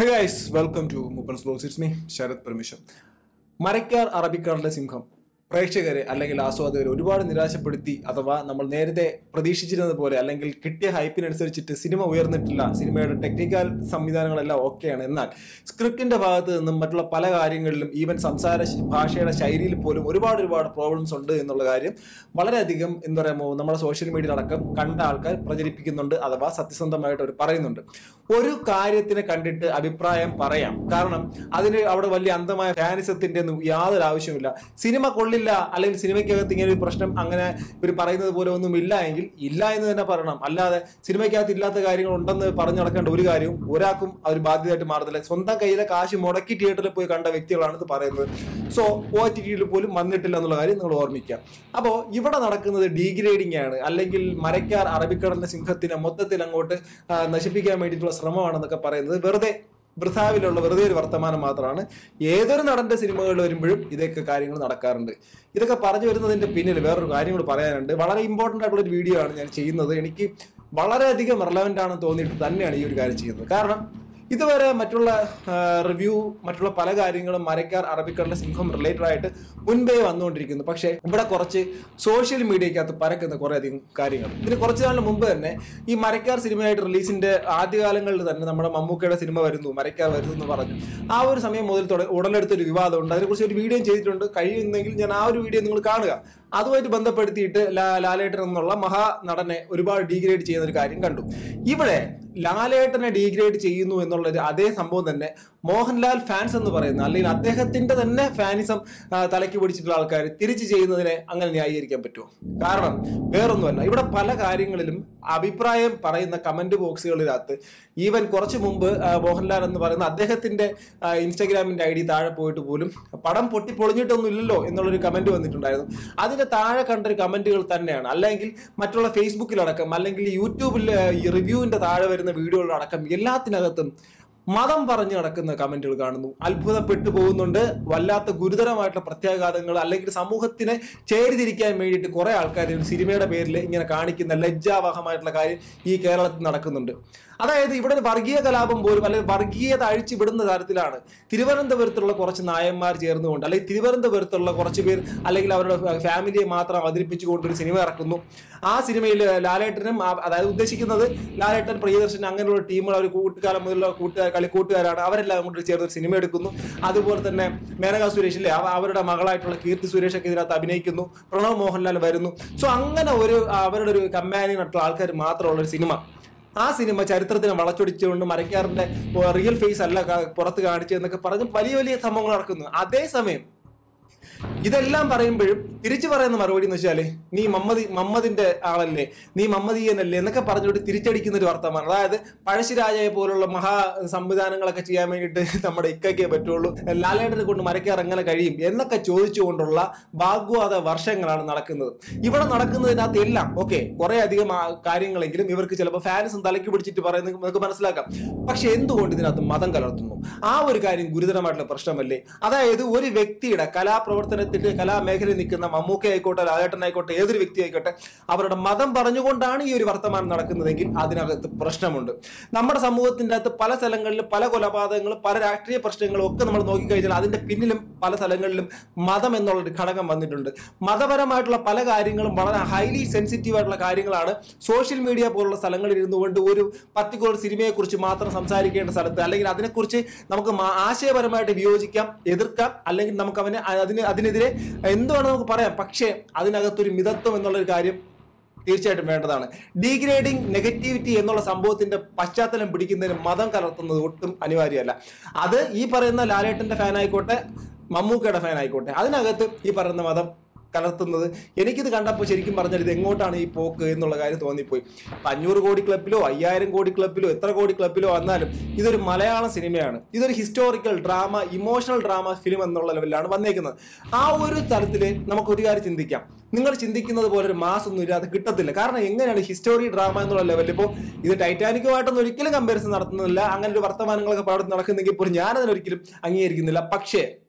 hey guys welcome to Muppans blogs it's me Sharath permission Marakkar അറബിക്കാരുടെ സിംഹം പ്രേക്ഷകരെ അല്ലെങ്കിൽ ആസ്വാദകരെ ഒരുപാട് നിരാശപ്പെടുത്തി അഥവാ നമ്മൾ നേരത്തെ പ്രതീക്ഷിച്ചിരുന്നത് പോലെ അല്ലെങ്കിൽ കിട്ടിയ ഹൈപ്പിനനുസരിച്ചിട്ട് സിനിമ ഉയർന്നിട്ടില്ല സിനിമയുടെ ടെക്നിക്കൽ സംവിധാനങ്ങളെല്ലാം ഓക്കെയാണ് എന്നാൽ സ്ക്രിപ്റ്റിന്റെ ഭാഗത്ത് നിന്നും മറ്റുള്ള പല കാര്യങ്ങളിലും ഈവൻ സംസാര ശ- ഭാഷയുടെ ശൈലിയിൽ പോലും ഒരുപാട് ഒരുപാട് പ്രോബ്ലംസ് ഉണ്ട് എന്നുള്ള കാര്യം വളരെയധികം എന്താ പറയുമ്പോൾ നമ്മുടെ സോഷ്യൽ മീഡിയ അടക്കം കണ്ട ആൾക്കാർ പ്രചരിപ്പിക്കുന്നുണ്ട് അഥവാ സത്യസന്ധമായിട്ട് അവർ പറയുന്നുണ്ട് ഒരു കാര്യത്തിനെ കണ്ടിട്ട് അഭിപ്രായം പറയാം കാരണം അതിന് അവിടെ വലിയ അന്ധമായ ഫാനിസത്തിന്റെ ഒന്നും യാതൊരു ആവശ്യമില്ല സിനിമ കൊള്ളില്ല അല്ലെങ്കിൽ സിനിമയ്ക്കകത്ത് ഇങ്ങനെ ഒരു പ്രശ്നം അങ്ങനെ ഇവർ പറയുന്നത് പോലെ ഒന്നും ഇല്ല എങ്കിൽ ഇല്ല എന്ന് തന്നെ പറയണം അല്ലാതെ സിനിമയ്ക്കകത്ത് ഇല്ലാത്ത കാര്യങ്ങൾ ഉണ്ടെന്ന് പറഞ്ഞു നടക്കേണ്ട ഒരു കാര്യവും ഒരാൾക്കും ഒരു ബാധ്യതയായിട്ട് മാറുന്നില്ല സ്വന്തം കയ്യിലെ കാശ് മുടക്കി തിയേറ്ററിൽ പോയി കണ്ട വ്യക്തികളാണ് ഇത് പറയുന്നത് സോ ഒ ടി ടിയിൽ പോലും വന്നിട്ടില്ല എന്നുള്ള കാര്യം നിങ്ങൾ ഓർമ്മിക്കുക അപ്പോൾ ഇവിടെ നടക്കുന്നത് ഡീഗ്രേഡിംഗ് ആണ് അല്ലെങ്കിൽ മരക്കാർ അറബിക്കടലിന്റെ സിംഹത്തിനെ മൊത്തത്തിൽ അങ്ങോട്ട് ആ, നശിപ്പിക്കാൻ വേണ്ടിയിട്ടുള്ള ശ്രമമാണെന്നൊക്കെ പറയുന്നത് വെറുതെ വൃഥാവിലുള്ള വെറുതെ ഒരു വർത്തമാനം മാത്രമാണ് ഏതൊരു നടന്റെ സിനിമകൾ വരുമ്പോഴും ഇതൊക്കെ കാര്യങ്ങൾ നടക്കാറുണ്ട് ഇതൊക്കെ പറഞ്ഞു വരുന്നതിന്റെ പിന്നിൽ വേറൊരു കാര്യം കൂടി പറയാനുണ്ട് വളരെ ഇമ്പോർട്ടന്റ് ആയിട്ടുള്ള ഒരു വീഡിയോ ആണ് ഞാൻ ചെയ്യുന്നത് എനിക്ക് വളരെയധികം റിലവൻ്റ് ആണെന്ന് തോന്നിയിട്ട് തന്നെയാണ് ഈ ഒരു കാര്യം ചെയ്യുന്നത് കാരണം ഇതുവരെ മറ്റുള്ള റിവ്യൂ മറ്റുള്ള പല കാര്യങ്ങളും മരക്കാർ അറബിക്കടലിലെ സിംഹം റിലേറ്റഡ് ആയിട്ട് മുൻപേ വന്നുകൊണ്ടിരിക്കുന്നു പക്ഷേ ഇവിടെ കുറച്ച് സോഷ്യൽ മീഡിയക്കകത്ത് പരക്കുന്ന കുറേ അധികം കാര്യങ്ങൾ ഇതിന് കുറച്ച് നാളിന് മുമ്പ് തന്നെ ഈ മരക്കാർ സിനിമയായിട്ട് റിലീസിന്റെ ആദ്യകാലങ്ങളിൽ തന്നെ നമ്മുടെ മമ്മൂക്കയുടെ സിനിമ വരുന്നു മരക്കാർ വരുന്നു എന്ന് പറഞ്ഞു ആ ഒരു സമയം മുതൽ തുട- ഉടലെടുത്തൊരു വിവാദമുണ്ട് അതിനെക്കുറിച്ച് ഒരു വീഡിയോ ചെയ്തിട്ടുണ്ട് കഴിയുന്നെങ്കിൽ ഞാൻ ആ ഒരു വീഡിയോ നിങ്ങൾ കാണുക അതുമായിട്ട് ബന്ധപ്പെടുത്തിയിട്ട് ലാ- ലാലേട്ടൻ എന്നുള്ള മഹാനടനെ ഒരുപാട് ഡീഗ്രേഡ് ചെയ്യുന്ന ഒരു കാര്യം കണ്ടു ഇവിടെ ലാലേട്ടനെ ഡീഗ്രേഡ് ചെയ്യുന്നു എന്നുള്ളൊരു അതേ സംഭവം തന്നെ മോഹൻലാൽ ഫാൻസ് എന്ന് പറയുന്ന അല്ലെങ്കിൽ അദ്ദേഹത്തിന്റെ തന്നെ ഫാനിസം ആ, തലയ്ക്ക് പിടിച്ചിട്ടുള്ള ആൾക്കാർ തിരിച്ചു ചെയ്യുന്നതിനെ അങ്ങനെ ന്യായീകരിക്കാൻ പറ്റുമോ കാരണം വേറൊന്നുമല്ല ഇവിടെ പല കാര്യങ്ങളിലും അഭിപ്രായം പറയുന്ന കമന്റ് ബോക്സുകളിനകത്ത് ഈവൻ കുറച്ച് മുമ്പ് ആ, മോഹൻലാൽ എന്ന് പറയുന്ന അദ്ദേഹത്തിന്റെ ആ, ഇൻസ്റ്റാഗ്രാമിന്റെ ഐ ഡി താഴെ പോയിട്ട് പോലും പടം പൊട്ടി പൊളിഞ്ഞിട്ടൊന്നും ഇല്ലല്ലോ എന്നുള്ളൊരു കമന്റ് വന്നിട്ടുണ്ടായിരുന്നു അതിന്റെ താഴെ കണ്ടൊരു കമന്റുകൾ തന്നെയാണ് അല്ലെങ്കിൽ മറ്റുള്ള ഫേസ്ബുക്കിലടക്കം അല്ലെങ്കിൽ യൂട്യൂബിൽ ഈ റിവ്യൂവിന്റെ താഴെ വരുന്ന വീഡിയോകളടക്കം എല്ലാത്തിനകത്തും മതം പറഞ്ഞു നടക്കുന്ന കമന്റുകൾ കാണുന്നു അത്ഭുതപ്പെട്ടു പോകുന്നുണ്ട് വല്ലാത്ത ഗുരുതരമായിട്ടുള്ള പ്രത്യാഘാതങ്ങൾ അല്ലെങ്കിൽ സമൂഹത്തിനെ ചേരിതിരിക്കാൻ വേണ്ടിയിട്ട് കുറെ ആൾക്കാർ ഒരു സിനിമയുടെ പേരിൽ ഇങ്ങനെ കാണിക്കുന്ന ലജ്ജാവഹമായിട്ടുള്ള കാര്യം ഈ കേരളത്തിൽ നടക്കുന്നുണ്ട് അതായത് ഇവിടെ ഒരു വർഗീയ കലാപം പോലും അല്ലെങ്കിൽ വർഗീയത അഴിച്ചു വിടുന്ന തരത്തിലാണ് തിരുവനന്തപുരത്തുള്ള കുറച്ച് നായന്മാർ ചേർന്നുകൊണ്ട് അല്ലെങ്കിൽ തിരുവനന്തപുരത്തുള്ള കുറച്ച് പേർ അല്ലെങ്കിൽ അവരുടെ ഫാമിലിയെ മാത്രം അവതരിപ്പിച്ചുകൊണ്ട് ഒരു സിനിമ ഇറക്കുന്നു ആ സിനിമയിൽ ലാലേട്ടനും ആ- അതായത് ഉദ്ദേശിക്കുന്നത് ലാലേട്ടൻ പ്രിയദർശൻ അങ്ങനെയുള്ള ടീമുകൾ അവർ കൂട്ടുകാലം മുതലുള്ള കൂട്ടുകാർ കളിക്കൂട്ടുകാരാണ് അവരെല്ലാം കൂടി ചേർന്ന് ഒരു സിനിമ എടുക്കുന്നു അതുപോലെ തന്നെ മേനക സുരേഷ് ഇല്ലേ അവ- അവരുടെ മകളായിട്ടുള്ള കീർത്തി സുരേഷ് ഒക്കെ ഇതിനകത്ത് അഭിനയിക്കുന്നു പ്രണവ് മോഹൻലാൽ വരുന്നു സോ അങ്ങനെ ഒരു അവരുടെ ഒരു കമ്പാനിയൻ ആയിട്ടുള്ള ആൾക്കാർ മാത്രമുള്ള ഒരു സിനിമ ആ സിനിമ ചരിത്രത്തിനെ വളച്ചൊടിച്ചുകൊണ്ട് മരക്കാറിന്റെ റിയൽ ഫേസ് അല്ല ക- പുറത്ത് കാണിച്ചു എന്നൊക്കെ പറഞ്ഞ് വലിയ വലിയ സംഭവങ്ങൾ നടക്കുന്നു അതേസമയം ഇതെല്ലാം പറയുമ്പോഴും തിരിച്ചു പറയുന്ന മറുപടി എന്ന് വെച്ചാല് നീ മമ്മദി മമ്മദിന്റെ ആളല്ലേ നീ മമ്മദീയനല്ലേ എന്നൊക്കെ പറഞ്ഞുകൊണ്ട് തിരിച്ചടിക്കുന്ന ഒരു വർത്തമാനം അതായത് പഴശ്ശിരാജയെ പോലുള്ള മഹാ സംവിധാനങ്ങളൊക്കെ ചെയ്യാൻ വേണ്ടിയിട്ട് നമ്മുടെ ഇക്കയ്ക്കേ പറ്റുള്ളൂ ലാലേട്ടനെ കൊണ്ട് മരക്കാർ എങ്ങനെ കഴിയും എന്നൊക്കെ ചോദിച്ചുകൊണ്ടുള്ള വാഗ്വാദ വർഷങ്ങളാണ് നടക്കുന്നത് ഇവിടെ നടക്കുന്നതിനകത്ത് എല്ലാം ഓക്കെ കുറെ അധികം ആ കാര്യങ്ങളെങ്കിലും ഇവർക്ക് ചിലപ്പോൾ ഫാൻസും തലയ്ക്ക് പിടിച്ചിട്ട് പറയുന്നത് നമുക്ക് മനസ്സിലാക്കാം പക്ഷെ എന്തുകൊണ്ട് ഇതിനകത്ത് മതം കലർത്തുന്നു ആ ഒരു കാര്യം ഗുരുതരമായിട്ടുള്ള പ്രശ്നമല്ലേ അതായത് ഒരു വ്യക്തിയുടെ കലാപ്രവർത്തനത്തിന്റെ കലാമേഖലയിൽ നിൽക്കുന്ന മമ്മൂക്ക ആയിക്കോട്ടെ ലാലേട്ടൻ ആയിക്കോട്ടെ ഏതൊരു വ്യക്തി ആയിക്കോട്ടെ അവരുടെ മതം പറഞ്ഞുകൊണ്ടാണ് ഈ ഒരു വർത്തമാനം നടക്കുന്നതെങ്കിൽ അതിനകത്ത് പ്രശ്നമുണ്ട് നമ്മുടെ സമൂഹത്തിന്റെ അകത്ത് പല സ്ഥലങ്ങളിലും പല കൊലപാതകങ്ങളും പല രാഷ്ട്രീയ പ്രശ്നങ്ങളും ഒക്കെ നമ്മൾ നോക്കിക്കഴിഞ്ഞാൽ അതിന്റെ പിന്നിലും പല സ്ഥലങ്ങളിലും മതം എന്നുള്ളൊരു ഘടകം വന്നിട്ടുണ്ട് മതപരമായിട്ടുള്ള പല കാര്യങ്ങളും വളരെ ഹൈലി സെൻസിറ്റീവ് ആയിട്ടുള്ള കാര്യങ്ങളാണ് സോഷ്യൽ മീഡിയ പോലുള്ള സ്ഥലങ്ങളിൽ ഇരുന്നുകൊണ്ട് ഒരു പർട്ടിക്കുലർ സിനിമയെക്കുറിച്ച് മാത്രം സംസാരിക്കേണ്ട സ്ഥലത്ത് അല്ലെങ്കിൽ അതിനെക്കുറിച്ച് നമുക്ക് മാ- ആശയപരമായിട്ട് വിയോജിക്കാം എതിർക്കാം അല്ലെങ്കിൽ നമുക്ക് അവനെ അതിന് അതിനെതിരെ എന്തുവാണ് നമുക്ക് പറയാം പക്ഷേ അതിനകത്തൊരു മിതത്വം എന്നുള്ളൊരു കാര്യം തീർച്ചയായിട്ടും വേണ്ടതാണ് ഡീഗ്രേഡിംഗ് നെഗറ്റിവിറ്റി എന്നുള്ള സംഭവത്തിന്റെ പശ്ചാത്തലം പിടിക്കുന്നതിന് മതം കലർത്തുന്നത് ഒട്ടും അനിവാര്യമല്ല അത് ഈ പറയുന്ന ലാലേട്ടന്റെ ഫാൻ ആയിക്കോട്ടെ മമ്മൂക്കയുടെ ഫാൻ ആയിക്കോട്ടെ അതിനകത്ത് ഈ പറയുന്ന മതം കലർത്തുന്നത് എനിക്കിത് കണ്ടപ്പോൾ ശരിക്കും പറഞ്ഞാൽ ഇത് എങ്ങോട്ടാണ് ഈ പോക്ക് എന്നുള്ള കാര്യം തോന്നിപ്പോയി ഇപ്പൊ അഞ്ഞൂറ് കോടി ക്ലബിലോ അയ്യായിരം കോടി ക്ലബിലോ എത്ര കോടി ക്ലബിലോ വന്നാലും ഇതൊരു മലയാളം സിനിമയാണ് ഇതൊരു historical drama emotional drama film എന്നുള്ള ലെവലിലാണ് വന്നേക്കുന്നത് ആ ഒരു തലത്തിൽ നമുക്ക് ഒരു കാര്യം ചിന്തിക്കാം നിങ്ങൾ ചിന്തിക്കുന്നത് പോലെ ഒരു മാസം ഒന്നും ഇല്ലാതെ കിട്ടത്തില്ല കാരണം എങ്ങനെയാണ് ഹിസ്റ്റോറി ഡ്രാമ എന്നുള്ള ലെവലിൽ ഇപ്പോൾ ഇത് ടൈറ്റാനിക്കുമായിട്ടൊന്നും ഒരിക്കലും കമ്പാരിസൺ നടത്തുന്നില്ല അങ്ങനെ ഒരു വർത്തമാനങ്ങളൊക്കെ പാടുന്ന നടക്കുന്നെങ്കിൽ പോലും ഞാനതിനൊരിക്കലും അംഗീകരിക്കുന്നില്ല പക്ഷേ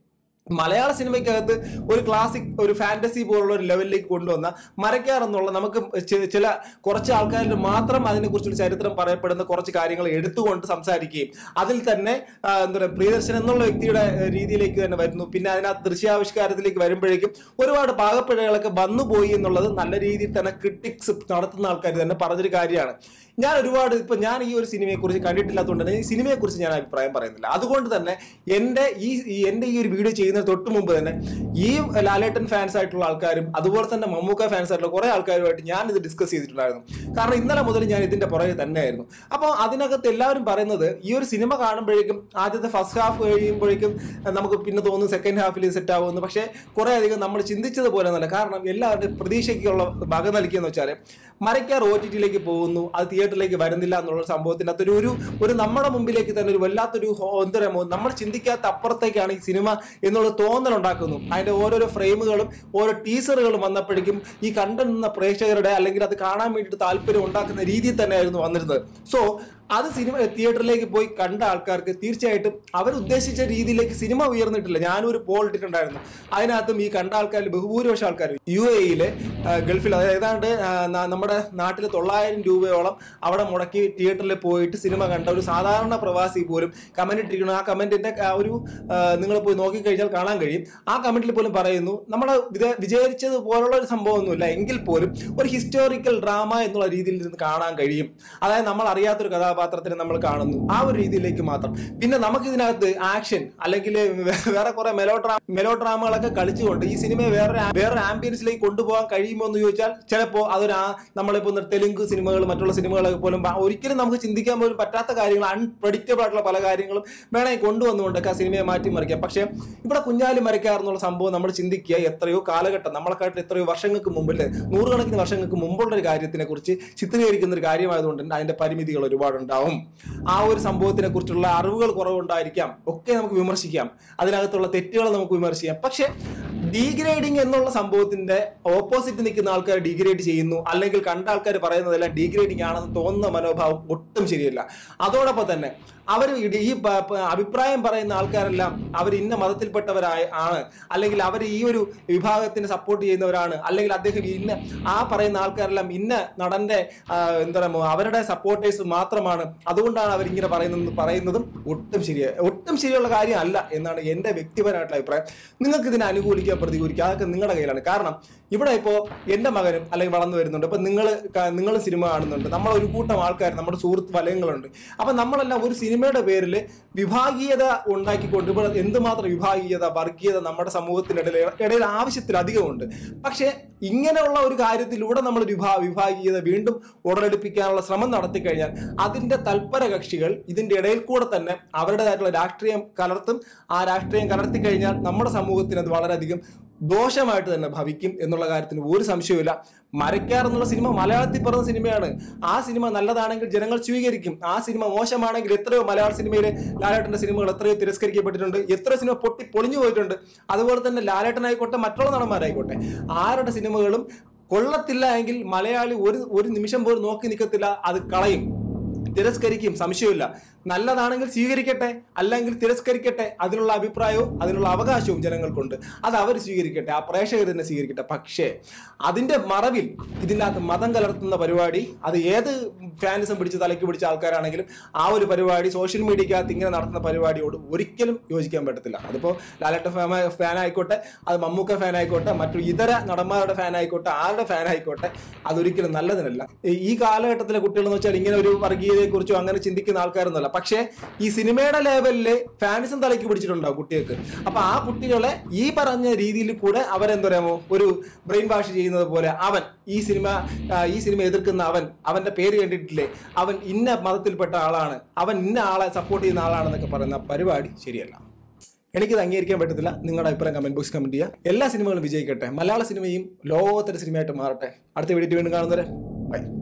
മലയാള സിനിമയ്ക്കകത്ത് ഒരു ക്ലാസിക് ഒരു ഫാന്റസി പോലുള്ള ഒരു ലെവലിലേക്ക് കൊണ്ടുവന്ന മരക്കാർ എന്നുള്ള നമുക്ക് ചി- ചില കുറച്ച് ആൾക്കാരിൽ മാത്രം അതിനെക്കുറിച്ചൊരു ചരിത്രം പറയപ്പെടുന്ന കുറച്ച് കാര്യങ്ങൾ എടുത്തുകൊണ്ട് സംസാരിക്കുകയും അതിൽ തന്നെ ആ, എന്താ പറയുക പ്രിയദർശൻ എന്നുള്ള വ്യക്തിയുടെ ഏഹ്, രീതിയിലേക്ക് തന്നെ വരുന്നു പിന്നെ അതിനകത്ത് ദൃശ്യാവിഷ്കാരത്തിലേക്ക് വരുമ്പോഴേക്കും ഒരുപാട് പാകപ്പിഴകളൊക്കെ വന്നുപോയി എന്നുള്ളത് നല്ല രീതിയിൽ തന്നെ ക്രിട്ടിക്സ് നടത്തുന്ന ആൾക്കാർ തന്നെ പറഞ്ഞൊരു കാര്യമാണ് ഞാൻ ഒരുപാട് ഇപ്പൊ ഞാൻ ഈ ഒരു സിനിമയെ കുറിച്ച് കണ്ടിട്ടില്ലാത്തതുകൊണ്ട് തന്നെ ഈ സിനിമയെ കുറിച്ച് ഞാൻ അഭിപ്രായം പറയുന്നില്ല അതുകൊണ്ട് തന്നെ എന്റെ ഈ ഈ- എന്റെ ഈ ഒരു വീഡിയോ ചെയ്യുന്നതിന് തൊട്ട് മുമ്പ് തന്നെ ഈ ലാലേട്ടൻ ഫാൻസ് ആയിട്ടുള്ള ആൾക്കാരും അതുപോലെ തന്നെ മമ്മൂക്ക ഫാൻസ് ആയിട്ടുള്ള കുറെ ആൾക്കാരുമായിട്ട് ഞാൻ ഇത് ഡിസ്കസ് ചെയ്തിട്ടുണ്ടായിരുന്നു കാരണം ഇന്നലെ മുതൽ ഞാൻ ഇതിന്റെ പുറകെ തന്നെയായിരുന്നു അപ്പോൾ അതിനകത്ത് എല്ലാവരും പറയുന്നത് ഈ ഒരു സിനിമ കാണുമ്പോഴേക്കും ആദ്യത്തെ ഫസ്റ്റ് ഹാഫ് കഴിയുമ്പോഴേക്കും നമുക്ക് പിന്നെ തോന്നുന്നു സെക്കൻഡ് ഹാഫിൽ സെറ്റ് ആവുമെന്ന് പക്ഷേ കുറെ അധികം നമ്മൾ ചിന്തിച്ചതുപോലെ ഒന്നല്ല കാരണം എല്ലാവരുടെയും പ്രതീക്ഷയ്ക്കുള്ള വക നൽകിയെന്ന് വെച്ചാൽ മരക്കാർ ഒ ടി ടിയിലേക്ക് പോകുന്നു അത് തിയേറ്ററിലേക്ക് വരുന്നില്ല എന്നുള്ള സംഭവത്തിന്റെ അകത്തൊരു ഒരു ഒരു നമ്മുടെ മുമ്പിലേക്ക് തന്നെ ഒരു വല്ലാത്തൊരു ഹോ- എന്താ പറയുക നമ്മൾ ചിന്തിക്കാത്ത അപ്പുറത്തേക്കാണ് ഈ സിനിമ എന്നുള്ള തോന്നൽ ഉണ്ടാക്കുന്നു അതിന്റെ ഓരോരോ ഫ്രെയിമുകളും ഓരോ ടീസറുകളും വന്നപ്പോഴേക്കും ഈ കണ്ടുനിന്ന പ്രേക്ഷകരുടെ അല്ലെങ്കിൽ അത് കാണാൻ വേണ്ടിയിട്ട് താല്പര്യം ഉണ്ടാക്കുന്ന രീതിയിൽ തന്നെയായിരുന്നു വന്നിരുന്നത് സോ അത് സിനിമ തിയേറ്ററിലേക്ക് പോയി കണ്ട ആൾക്കാർക്ക് തീർച്ചയായിട്ടും അവർ ഉദ്ദേശിച്ച രീതിയിലേക്ക് സിനിമ ഉയർന്നിട്ടില്ല ഞാനും ഒരു പോൾ ഇട്ടിട്ടുണ്ടായിരുന്നു അതിനകത്തും ഈ കണ്ട ആൾക്കാരിൽ ബഹുഭൂരിപക്ഷം ആൾക്കാർ യു എയിലെ ഗൾഫിൽ അതായത് ഏതാണ്ട് ആ, ന- നമ്മുടെ നാട്ടിൽ തൊള്ളായിരം രൂപയോളം അവിടെ മുടക്കി തിയേറ്ററിൽ പോയിട്ട് സിനിമ കണ്ട ഒരു സാധാരണ പ്രവാസി പോലും കമന്റ് ഇട്ടിരിക്കുന്നു ആ കമന്റിന്റെ ഒരു നിങ്ങൾ പോയി നോക്കിക്കഴിഞ്ഞാൽ കാണാൻ കഴിയും ആ കമന്റിൽ പോലും പറയുന്നു നമ്മൾ വിചാരിച്ചത് പോലുള്ള ഒരു സംഭവമൊന്നുമില്ല എങ്കിൽ പോലും ഒരു ഹിസ്റ്റോറിക്കൽ ഡ്രാമ എന്നുള്ള രീതിയിൽ നിന്ന് കാണാൻ കഴിയും അതായത് നമ്മൾ അറിയാത്തൊരു കഥാപാത്രത്തിനെ നമ്മൾ കാണുന്നു ആ ഒരു രീതിയിലേക്ക് മാത്രം പിന്നെ നമുക്ക് ഇതിനകത്ത് ആക്ഷൻ അല്ലെങ്കിൽ വേറെ കുറെ മെലോ ഡ്രാ മെലോ ഡ്രാമകളൊക്കെ കളിച്ചുകൊണ്ട് ഈ സിനിമയെ വേറെ വേറെ ആംബിയൻസിലേക്ക് കൊണ്ടുപോകാൻ കഴിയുമോ എന്ന് ചോദിച്ചാൽ ചിലപ്പോൾ അതൊരു ആ- നമ്മളിപ്പോൾ ഒന്ന് തെലുങ്ക് സിനിമകൾ മറ്റുള്ള സിനിമകളൊക്കെ പോലും പ- ഒരിക്കലും നമുക്ക് ചിന്തിക്കാൻ പോലും പറ്റാത്ത കാര്യങ്ങൾ അൺപ്രഡിക്റ്റബിൾ ആയിട്ടുള്ള പല കാര്യങ്ങളും വേണമെങ്കിൽ കൊണ്ടുവന്നുകൊണ്ടൊക്കെ ആ സിനിമയെ മാറ്റിമറിക്കാം പക്ഷേ ഇവിടെ കുഞ്ഞാലി മരക്കാർ എന്നുള്ള സംഭവം നമ്മൾ ചിന്തിക്കുക എത്രയോ കാലഘട്ടം നമ്മളെക്കാട്ടിൽ എത്രയോ വർഷങ്ങൾക്ക് മുമ്പിൽ നൂറുകണക്കിന് വർഷങ്ങൾക്ക് മുമ്പുള്ള ഒരു കാര്യത്തിനെ കുറിച്ച് ചിത്രീകരിക്കുന്ന ഒരു കാര്യമായതുകൊണ്ട് തന്നെ അതിന്റെ പരിമിതികൾ ഒരുപാടുണ്ടാവും ആ ഒരു സംഭവത്തിനെ കുറിച്ചുള്ള അറിവുകൾ കുറവുണ്ടായിരിക്കാം ഒക്കെ നമുക്ക് വിമർശിക്കാം അതിനകത്തുള്ള തെറ്റുകൾ നമുക്ക് വിമർശിക്കാം പക്ഷേ ഡീഗ്രേഡിംഗ് എന്നുള്ള സംഭവത്തിന്റെ ഓപ്പോസിറ്റ് നിൽക്കുന്ന ആൾക്കാർ ഡീഗ്രേഡ് ചെയ്യുന്നു അല്ലെങ്കിൽ കണ്ട ആൾക്കാർ പറയുന്നതെല്ലാം ഡീഗ്രേഡിംഗ് ആണെന്ന് തോന്നുന്ന മനോഭാവം ഒട്ടും ശരിയല്ല അതോടൊപ്പം തന്നെ അവർ ഈ പ- പ- അഭിപ്രായം പറയുന്ന ആൾക്കാരെല്ലാം അവർ ഇന്ന മതത്തിൽപ്പെട്ടവരായ ആണ് അല്ലെങ്കിൽ അവർ ഈ ഒരു വിഭാഗത്തിന് സപ്പോർട്ട് ചെയ്യുന്നവരാണ് അല്ലെങ്കിൽ അദ്ദേഹം ഇന്ന ആ പറയുന്ന ആൾക്കാരെല്ലാം ഇന്ന നടന്റെ ആ, എന്താ പറയുക അവരുടെ സപ്പോർട്ടേഴ്സ് മാത്രമാണ് അതുകൊണ്ടാണ് അവർ ഇങ്ങനെ പറയുന്നത് പറയുന്നതും ഒട്ടും ശരിയ ഒട്ടും ശരിയുള്ള കാര്യമല്ല എന്നാണ് എന്റെ വ്യക്തിപരമായിട്ടുള്ള അഭിപ്രായം നിങ്ങൾക്ക് ഇതിനെ അനുകൂലിക്കുക പ്രതികൂലിക്കുക അതൊക്കെ നിങ്ങളുടെ കയ്യിലാണ് കാരണം ഇവിടെ ഇപ്പോൾ എന്റെ മകനും അല്ലെങ്കിൽ വളർന്നു വരുന്നുണ്ട് ഇപ്പൊ നിങ്ങൾ നിങ്ങൾ സിനിമ കാണുന്നുണ്ട് നമ്മൾ ഒരു കൂട്ടം ആൾക്കാർ നമ്മുടെ സുഹൃത്ത് വലയങ്ങളുണ്ട് അപ്പൊ നമ്മളെല്ലാം ഒരു സിനിമയുടെ പേരിൽ വിഭാഗീയത ഉണ്ടാക്കിക്കൊണ്ട് ഇവിടെ എന്തുമാത്രം വിഭാഗീയത വർഗീയത നമ്മുടെ സമൂഹത്തിനിടയിൽ ഇടയിൽ ആവശ്യത്തിലധികമുണ്ട് പക്ഷേ ഇങ്ങനെയുള്ള ഒരു കാര്യത്തിലൂടെ നമ്മൾ വിഭാ വിഭാഗീയത വീണ്ടും ഉടലെടുപ്പിക്കാനുള്ള ശ്രമം നടത്തി കഴിഞ്ഞാൽ അതിന്റെ തൽപര കക്ഷികൾ ഇതിന്റെ ഇടയിൽ കൂടെ തന്നെ അവരുടേതായിട്ടുള്ള രാഷ്ട്രീയം കലർത്തും ആ രാഷ്ട്രീയം കലർത്തി കഴിഞ്ഞാൽ നമ്മുടെ സമൂഹത്തിന് അത് വളരെയധികം ദോഷമായിട്ട് തന്നെ ഭവിക്കും എന്നുള്ള കാര്യത്തിന് ഒരു സംശയവുമില്ല മരക്കാർ എന്നുള്ള സിനിമ മലയാളത്തിൽ പറഞ്ഞ സിനിമയാണ് ആ സിനിമ നല്ലതാണെങ്കിൽ ജനങ്ങൾ സ്വീകരിക്കും ആ സിനിമ മോശമാണെങ്കിൽ എത്രയോ മലയാള സിനിമയിലെ ലാലേട്ടന്റെ സിനിമകൾ എത്രയോ തിരസ്കരിക്കപ്പെട്ടിട്ടുണ്ട് എത്ര സിനിമ പൊട്ടി പൊളിഞ്ഞു പോയിട്ടുണ്ട് അതുപോലെ തന്നെ ലാലേട്ടനായിക്കോട്ടെ മറ്റുള്ള നടന്മാരായിക്കോട്ടെ ആരുടെ സിനിമകളും കൊള്ളത്തില്ല എങ്കിൽ മലയാളി ഒരു ഒരു നിമിഷം പോലും നോക്കി നിൽക്കത്തില്ല അത് കളയും തിരസ്കരിക്കും സംശയമില്ല നല്ലതാണെങ്കിൽ സ്വീകരിക്കട്ടെ അല്ലെങ്കിൽ തിരസ്കരിക്കട്ടെ അതിനുള്ള അഭിപ്രായവും അതിനുള്ള അവകാശവും ജനങ്ങൾക്കുണ്ട് അത് അവർ സ്വീകരിക്കട്ടെ ആ പ്രേക്ഷകർ തന്നെ സ്വീകരിക്കട്ടെ പക്ഷേ അതിന്റെ മറവിൽ ഇതിനകത്ത് മതം കലർത്തുന്ന പരിപാടി അത് ഏത് ഫാനിസം പിടിച്ച് തലയ്ക്ക് പിടിച്ച ആൾക്കാരാണെങ്കിലും ആ ഒരു പരിപാടി സോഷ്യൽ മീഡിയക്കകത്ത് ഇങ്ങനെ നടത്തുന്ന പരിപാടിയോട് ഒരിക്കലും യോജിക്കാൻ പറ്റത്തില്ല അതിപ്പോൾ ലാലേട്ട ഫാൻ ആയിക്കോട്ടെ അത് മമ്മൂക്ക ഫാൻ ആയിക്കോട്ടെ മറ്റു ഇതര നടന്മാരുടെ ഫാൻ ആയിക്കോട്ടെ ആരുടെ ഫാൻ ആയിക്കോട്ടെ അതൊരിക്കലും നല്ലതിനല്ല ഈ- ഈ കാലഘട്ടത്തിലെ കുട്ടികൾ എന്ന് വെച്ചാൽ ഇങ്ങനെ ഒരു വർഗീയതയെ കുറിച്ചോ അങ്ങനെ ചിന്തിക്കുന്ന ആൾക്കാരൊന്നുമല്ല പക്ഷേ ഈ സിനിമയുടെ ലെവലില് ഫാനിസം തലയ്ക്ക് പിടിച്ചിട്ടുണ്ടാവും കുട്ടികൾക്ക് അപ്പൊ ആ കുട്ടികളെ ഈ പറഞ്ഞ രീതിയിൽ കൂടെ അവരെന്താ പറയാമോ ഒരു ബ്രെയിൻ വാഷ് ചെയ്യുന്നത് പോലെ അവൻ ഈ സിനിമ ആ, ഈ സിനിമ എതിർക്കുന്ന അവൻ അവന്റെ പേര് കണ്ടിട്ടില്ലേ അവൻ ഇന്ന മതത്തിൽപ്പെട്ട ആളാണ് അവൻ ഇന്ന ആളെ സപ്പോർട്ട് ചെയ്യുന്ന ആളാണെന്നൊക്കെ പറയുന്ന പരിപാടി ശരിയല്ല എനിക്കിത് അംഗീകരിക്കാൻ പറ്റത്തില്ല നിങ്ങളുടെ അഭിപ്രായം കമന്റ് ബോക്സ് കമന്റ് ചെയ്യുക എല്ലാ സിനിമകളും വിജയിക്കട്ടെ മലയാള സിനിമയും ലോകോത്തര സിനിമയായിട്ട് മാറട്ടെ അടുത്ത വീഡിയോ വീണ്ടും കാണുന്നവരെ ബൈ